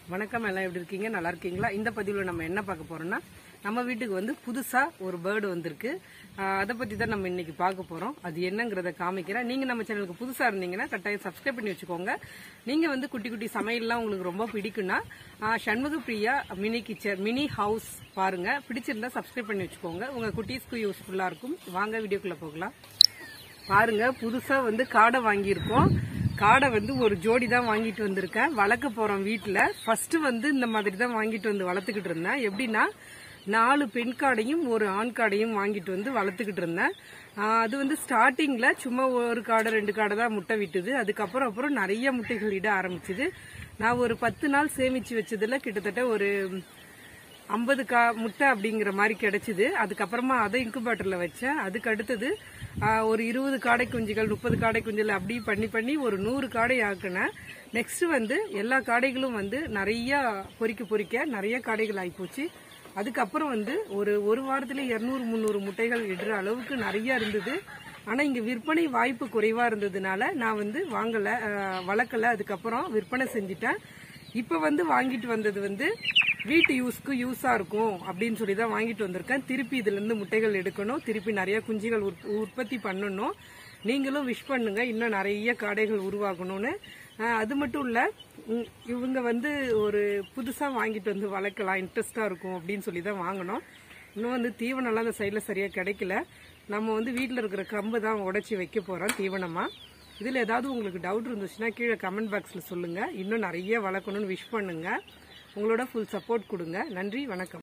வணக்கம் எல்லாம் எப்படி இருக்கீங்க நல்லா இருக்கீங்களா இந்த பதிவில் நம்ம என்ன பார்க்க போறோம்னா நம்ம வீட்டுக்கு வந்து புதுசா ஒரு பேர்டு வந்திருக்கு ஆஹ் அதை பத்தி தான் நம்ம இன்னைக்கு பார்க்க போறோம் அது என்னங்கிறத காமிக்கிறேன் நீங்க நம்ம சேனலுக்கு புதுசா இருந்தீங்கன்னா கட்டாயம் சப்ஸ்கிரைப் பண்ணி வச்சுக்கோங்க நீங்க வந்து குட்டி குட்டி சமையல்லாம் உங்களுக்கு ரொம்ப பிடிக்கும்னா ஆஹ் Shanmuga Priya mini kitchen mini house பாருங்க பிடிச்சிருந்தா சப்ஸ்கிரைப் பண்ணி வச்சுக்கோங்க உங்க குட்டீஸ்க்கு யூஸ்ஃபுல்லா இருக்கும் வாங்க வீடியோக்குள்ள போகலாம் பாருங்க புதுசா வந்து காடை வாங்கியிருக்கோம் காடை வந்து ஒரு ஜோடி தான் வாங்கிட்டு வந்திருக்கேன் வளர்க்க போறோம் வீட்டுல ஃபர்ஸ்ட் வந்து இந்த மாதிரி தான் வாங்கிட்டு வந்து வளர்த்துக்கிட்டு இருந்தேன் எப்படின்னா நாலு பெண் காடையும் ஒரு ஆண் காடையும் வாங்கிட்டு வந்து வளர்த்துக்கிட்டு இருந்தேன் ஆஹ் அது வந்து ஸ்டார்டிங்ல சும்மா ஒரு காடை ரெண்டு காடை தான் முட்டை விட்டுது அதுக்கப்புறம் அப்புறம் நிறைய முட்டைகள் இட ஆரம்பிச்சுது நான் ஒரு பத்து நாள் சேமிச்சு வச்சதுல கிட்டத்தட்ட ஒரு ஐம்பது கா முட்டை அப்படிங்கிற மாதிரி கிடைச்சிது அதுக்கப்புறமா அதை இன்குபேட்டர்ல வச்சேன் அதுக்கு அடுத்தது ஆ, ஒரு இருபது காடை குஞ்சுகள் முப்பது காடை குஞ்சுகள் அப்படி பண்ணி பண்ணி ஒரு நூறு காடை ஆக்கினேன் நெக்ஸ்ட் வந்து எல்லா காடைகளும் வந்து நிறைய பொறிக்க பொறிக்க நிறைய காடைகள் ஆகிப்போச்சு அதுக்கப்புறம் வந்து ஒரு ஒரு வாரத்துல இருநூறு முந்நூறு முட்டைகள் இடுற அளவுக்கு நிறைய இருந்தது ஆனா இங்க விற்பனை வாய்ப்பு குறைவா இருந்ததுனால நான் வந்து வாங்கல ஆ, வளர்க்கல அதுக்கப்புறம் விற்பனை செஞ்சுட்டேன் இப்ப வந்து வாங்கிட்டு வந்தது வந்து வீட்டு யூஸ்க்கு யூஸா இருக்கும் அப்படின்னு சொல்லி தான் வாங்கிட்டு வந்திருக்கேன் திருப்பி இதுல இருந்து முட்டைகள் எடுக்கணும் திருப்பி நிறைய குஞ்சுகள் உற்ப- உற்பத்தி பண்ணணும் நீங்களும் விஷ் பண்ணுங்க இன்னும் நிறைய காடைகள் உருவாகணும்னு ஆஹ் அது மட்டும் இல்ல உம், இவங்க வந்து ஒரு புதுசா வாங்கிட்டு வந்து வளர்க்கலாம் இன்ட்ரெஸ்டா இருக்கும் அப்படின்னு சொல்லி தான் வாங்கினோம் இன்னும் வந்து தீவனம்லாம் அந்த சைடில் சரியா கிடைக்கல நம்ம வந்து வீட்டில் இருக்கிற கம்பு தான் உடைச்சி வைக்க போறோம் தீவனமா இதில் ஏதாவது உங்களுக்கு டவுட் இருந்துச்சுன்னா கீழே கமெண்ட் பாக்ஸில் சொல்லுங்க இன்னும் நிறைய வளர்க்கணும்னு விஷ் பண்ணுங்க உங்களோட ஃபுல் சப்போர்ட் கொடுங்க நன்றி வணக்கம்